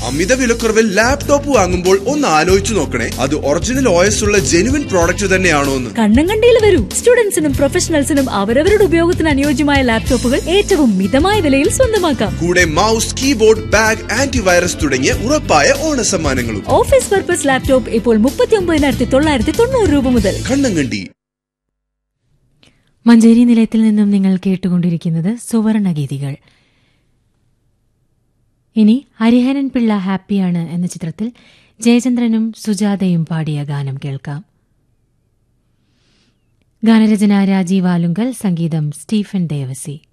അമിത വിലക്കുറവിൽ ലാപ്ടോപ്പ് വാങ്ങുമ്പോൾ ഒന്ന് ആലോചിച്ചു നോക്കണേ അത് ഒറിജിനൽ ഓയസ് ഉള്ള ജെനുവിൻ പ്രോഡക്റ്റ് തന്നെയാണോ എന്ന് കണ്ണങ്കണ്ടിയിൽ വരൂ സ്റ്റുഡൻസിനും പ്രൊഫഷണൽസിനും അവരവരുടെ ഉപയോഗത്തിന് അനുയോജ്യമായ ലാപ്ടോപ്പുകൾ ഏറ്റവും മിതമായ വിലയിൽ സ്വന്തമാക്കാം കൂടെ മൗസ് കീബോർഡ് ബാഗ് ആന്റിവൈറസ് തുടങ്ങിയ ഉറപ്പായ ഓണ സമ്മാനങ്ങളും ഓഫീസ് പർപ്പസ് ലാപ്ടോപ്പ് ഇപ്പോൾ മുപ്പത്തി ഒമ്പതിനായിരത്തി തൊള്ളായിരത്തി തൊണ്ണൂറ് രൂപ മുതൽ കണ്ണങ്കണ്ടി മഞ്ചേരി നിലയത്തിൽ നിന്നും നിങ്ങൾ കേട്ടുകൊണ്ടിരിക്കുന്നത് സുവർണഗീതികൾ ഇനി ഹരിഹരൻ പിള്ള ഹാപ്പിയാണ് എന്ന ചിത്രത്തിൽ ജയചന്ദ്രനും സുജാതയും പാടിയ ഗാനം കേൾക്കാം ഗാനരചന രാജീവ് ആലുങ്കൽ സംഗീതം സ്റ്റീഫൻ ദേവസി